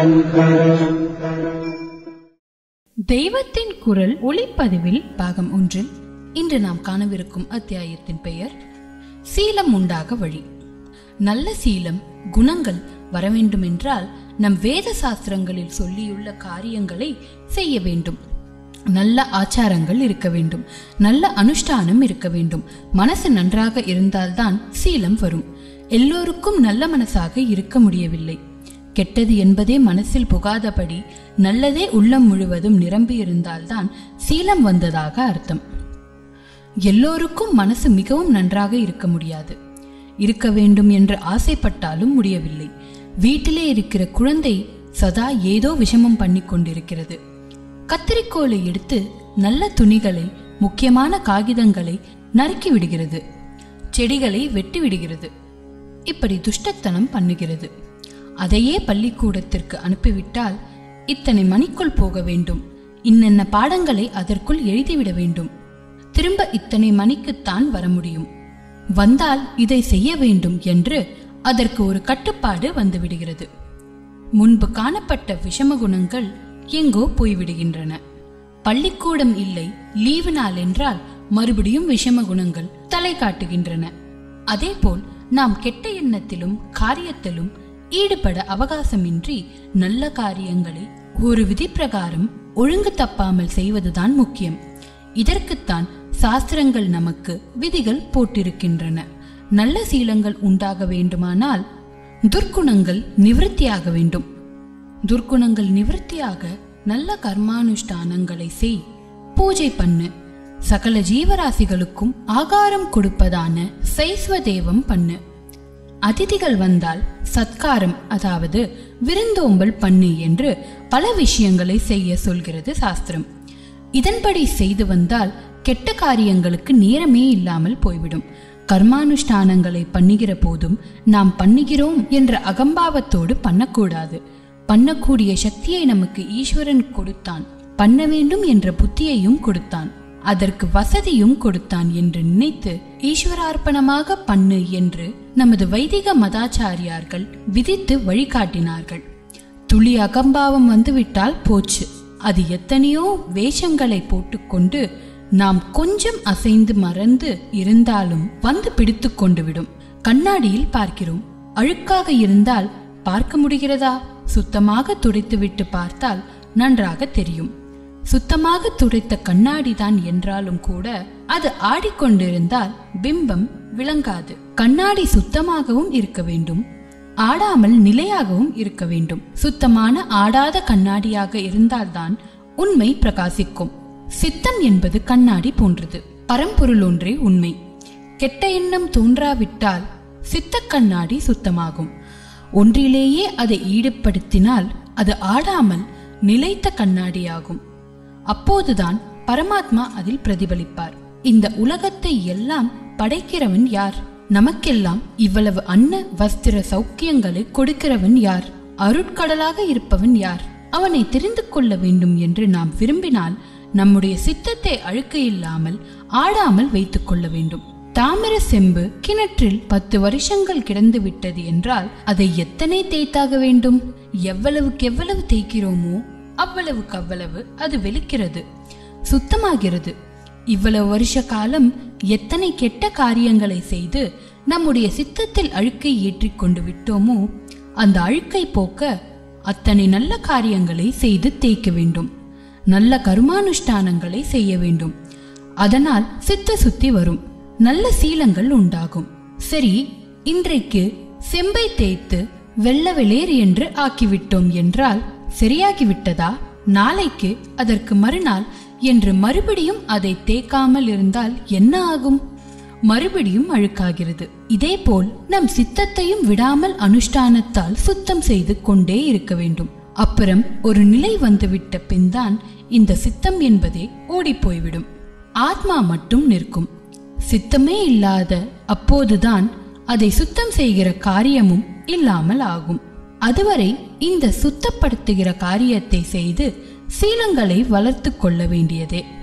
தெய்வத்தின் குரல் ஒளிப்பதிவில் பாகம் ஒன்றில் இன்று நாம் காணவிருக்கும் அத்தியாயத்தின் பெயர் சீலம் உண்டாக வழி நல்ல சீலம் குணங்கள் வர வேண்டுமென்றால் நம் வேத சாஸ்திரங்களில் சொல்லியுள்ள காரியங்களை செய்ய வேண்டும் நல்ல ஆச்சாரங்கள் இருக்க வேண்டும் நல்ல அனுஷ்டானம் இருக்க வேண்டும் மனசு நன்றாக இருந்தால்தான் சீலம் வரும் எல்லோருக்கும் நல்ல மனசாக இருக்க முடியவில்லை கெட்டது என்பதே மனசில் புகாதபடி நல்லதே உள்ளம் முழுவதும் நிரம்பியிருந்தால்தான் சீலம் வந்ததாக அர்த்தம் எல்லோருக்கும் மனசு மிகவும் நன்றாக இருக்க முடியாது இருக்க வேண்டும் என்று ஆசைப்பட்டாலும் முடியவில்லை வீட்டிலே இருக்கிற குழந்தை சதா ஏதோ விஷமம் பண்ணி கொண்டிருக்கிறது கத்திரிக்கோலை எடுத்து நல்ல துணிகளை முக்கியமான காகிதங்களை நறுக்கி விடுகிறது செடிகளை வெட்டி விடுகிறது இப்படி துஷ்டத்தனம் பண்ணுகிறது அதையே பள்ளிக்கூடத்திற்கு அனுப்பிவிட்டால் இத்தனை மணிக்குள் போக வேண்டும் இன்னென்ன பாடங்களை அதற்குள் எழுதிவிட வேண்டும் திரும்ப இத்தனை மணிக்குத்தான் வர முடியும் வந்தால் இதை செய்ய வேண்டும் என்று அதற்கு ஒரு கட்டுப்பாடு வந்துவிடுகிறது முன்பு காணப்பட்ட விஷம குணங்கள் எங்கோ போய்விடுகின்றன பள்ளிக்கூடம் இல்லை லீவு நாள் என்றால் மறுபடியும் விஷம குணங்கள் தலை காட்டுகின்றன அதேபோல் நாம் கெட்ட எண்ணத்திலும் காரியத்திலும் ஈடுபட அவகாசமின்றி நல்ல காரியங்களை ஒரு விதி பிரகாரம் ஒழுங்கு தப்பாமல் செய்வதுதான் முக்கியம் இதற்குத்தான் சாஸ்திரங்கள் நமக்கு விதிகள் போட்டிருக்கின்றன நல்ல சீலங்கள் உண்டாக வேண்டுமானால் துர்க்குணங்கள் நிவிருத்தியாக வேண்டும் துர்க்குணங்கள் நிவிருத்தியாக நல்ல கர்மானுஷ்டானங்களை செய் பூஜை பண்ணு சகல ஜீவராசிகளுக்கும் ஆகாரம் கொடுப்பதான சைஸ்வதேவம் பண்ணு அதிதிகள் வந்தால் சத்காரம் அதாவது விருந்தோம்பல் பண்ணு என்று பல விஷயங்களை செய்ய சொல்கிறது சாஸ்திரம் இதன்படி செய்து வந்தால் கெட்ட காரியங்களுக்கு நேரமே இல்லாமல் போய்விடும் கர்மானுஷ்டானங்களை பண்ணுகிற போதும் நாம் பண்ணுகிறோம் என்ற அகம்பாவத்தோடு பண்ணக்கூடாது பண்ணக்கூடிய சக்தியை நமக்கு ஈஸ்வரன் கொடுத்தான் பண்ண வேண்டும் என்ற புத்தியையும் கொடுத்தான் அதற்கு வசதியும் கொடுத்தான் என்று நினைத்து ஈஸ்வரார்ப்பணமாக பண்ணு என்று நமது வைதிக மதாச்சாரியார்கள் விதித்து வழிகாட்டினார்கள் துளி அகம்பாவம் வந்துவிட்டால் போச்சு அது எத்தனையோ வேஷங்களை போட்டுக்கொண்டு நாம் கொஞ்சம் அசைந்து மறந்து இருந்தாலும் வந்து பிடித்து கொண்டு விடும் கண்ணாடியில் பார்க்கிறோம் அழுக்காக இருந்தால் பார்க்க முடிகிறதா சுத்தமாக துடைத்துவிட்டு பார்த்தால் நன்றாக தெரியும் சுத்தமாக துடைத்த கண்ணாடிதான் என்றாலும் கூட அது ஆடிக்கொண்டிருந்தால் பிம்பம் விளங்காது கண்ணாடி சுத்தமாகவும் இருக்க வேண்டும் ஆடாமல் நிலையாகவும் இருக்க வேண்டும் சுத்தமான ஆடாத கண்ணாடியாக இருந்தால்தான் உண்மை பிரகாசிக்கும் சித்தம் என்பது கண்ணாடி போன்றது பரம்பொருள் ஒன்றே உண்மை கெட்ட எண்ணம் தோன்றாவிட்டால் சித்த கண்ணாடி சுத்தமாகும் ஒன்றிலேயே அதை ஈடுபடுத்தினால் அது ஆடாமல் நிலைத்த கண்ணாடியாகும் அப்போதுதான் பரமாத்மா அதில் பிரதிபலிப்பார் இந்த உலகத்தை எல்லாம் படைக்கிறவன் யார் நமக்கெல்லாம் இவ்வளவு அன்ன வஸ்திர சௌக்கியங்களை கொடுக்கிறவன் யார் அருட்கடலாக இருப்பவன் யார் அவனை தெரிந்து கொள்ள வேண்டும் என்று நாம் விரும்பினால் நம்முடைய சித்தத்தை அழுக்க இல்லாமல் ஆடாமல் வைத்துக் கொள்ள வேண்டும் தாமிர செம்பு கிணற்றில் பத்து வருஷங்கள் கிடந்து விட்டது என்றால் அதை எத்தனை தேய்த்தாக வேண்டும் எவ்வளவுக்கு எவ்வளவு தேய்க்கிறோமோ அவ்வளவுக்கு அவ்வளவு அது வெளுக்கிறது சுத்தமாகிறது இவ்வளவு வருஷ காலம் எத்தனை கெட்ட காரியங்களை செய்து நம்முடைய சித்தத்தில் அழுக்கை ஏற்றிக் கொண்டு விட்டோமோ அந்த அழுக்கை போக்க அத்தனை நல்ல காரியங்களை செய்து தேய்க்க வேண்டும் நல்ல கருமானுஷ்டானங்களை செய்ய வேண்டும் அதனால் சித்த சுத்தி வரும் நல்ல சீலங்கள் உண்டாகும் சரி இன்றைக்கு செம்பை தேய்த்து வெள்ள வெளியேறு என்று ஆக்கிவிட்டோம் என்றால் சரியாகிவிட்டதா நாளைக்கு அதற்கு மறுநாள் என்று மறுபடியும் அதை தேய்க்காமல் இருந்தால் என்ன ஆகும் மறுபடியும் அழுக்காகிறது இதேபோல் நம் சித்தத்தையும் விடாமல் அனுஷ்டானத்தால் சுத்தம் செய்து கொண்டே இருக்க வேண்டும் அப்புறம் ஒரு நிலை வந்துவிட்ட பின்தான் இந்த சித்தம் என்பதே ஓடிப்போய்விடும் ஆத்மா மட்டும் நிற்கும் சித்தமே இல்லாத அப்போதுதான் அதை சுத்தம் செய்கிற காரியமும் இல்லாமல் ஆகும் அதுவரை இந்த சுத்தப்படுத்துகிற காரியத்தை செய்து சீலங்களை வளர்த்து கொள்ள வேண்டியதே